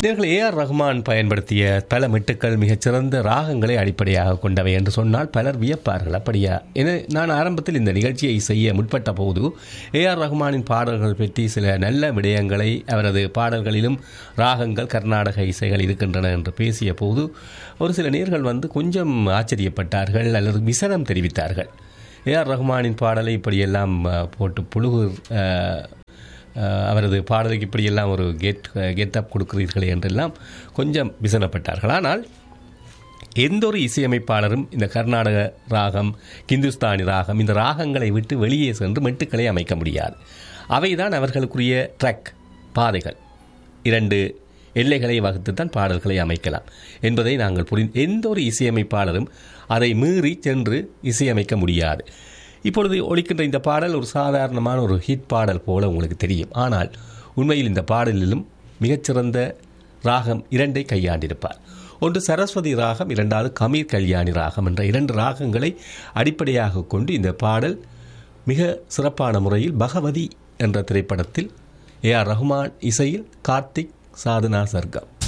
நேர்கள் A R Rahman பயன்படுத்திய பல மெட்டுக்கள் மிகச்சிறந்த ராகங்களை அடிப்படையாக கொண்டவை என்று சொன்னால் பலர் வியப்பார்கள் அப்படியா என நான் ஆரம்பத்தில் இந்த நிகழ்ச்சியை செய்ய முற்பட்ட போது ஏ ஆர் ரஹ்மானின் பாடல்கள் பற்றி சில நல்ல விடயங்களை அவரது பாடல்களிலும் ராகங்கள் கர்நாடக இசைகள் இருக்கின்றன என்று பேசிய போது ஒரு சில நேர்கள் வந்து கொஞ்சம் ஆச்சரியப்பட்டார்கள் அல்லது விசனம் தெரிவித்தார்கள் ஏ ஆர் ரஹ்மானின் பாடலை இப்படியெல்லாம் அஹ், போட்டு புழுகு அஹ், அஹ், அவரது பாடலுக்கு இப்படியெல்லாம் ஒரு கெட் கெட் அப் கொடுக்கிறீர்களே என்றெல்லாம் கொஞ்சம் விசனப்பட்டார்கள் ஆனால் எந்த ஒரு இசையமைப்பாளரும் இந்த கர்நாடக ராகம் கிந்துஸ்தானி ராகம் இந்த ராகங்களை விட்டு வெளியே சென்று மெட்டுக்களை அமைக்க முடியாது அவைதான் அவர்களுக்குரிய ட்ரக் பாதைகள் இரண்டு எல்லைகளை வகுத்துத்தான் பாடல்களை அமைக்கலாம் என்பதை நாங்கள் புரி எந்த ஒரு இசையமைப்பாளரும் அதை மீறி சென்று இசையமைக்க முடியாது இப்பொழுது ஒலிக்கின்ற இந்த பாடல் ஒரு சாதாரணமான ஒரு ஹிட் பாடல் போல உங்களுக்கு தெரியும் ஆனால் உண்மையில் இந்த பாடலிலும் மிகச்சிறந்த ராகம் இரண்டை கையாண்டிருப்பார் ஒன்று சரஸ்வதி ராகம் இரண்டாவது கமீர் கல்யாணி ராகம் என்ற இரண்டு ராகங்களை அடிப்படையாக கொண்டு இந்த பாடல் மிக சிறப்பான முறையில் பகவதி என்ற திரைப்படத்தில் ஏ ஆர் ரஹ்மான் இசையில் கார்த்திக் சாதனா சர்க்கம்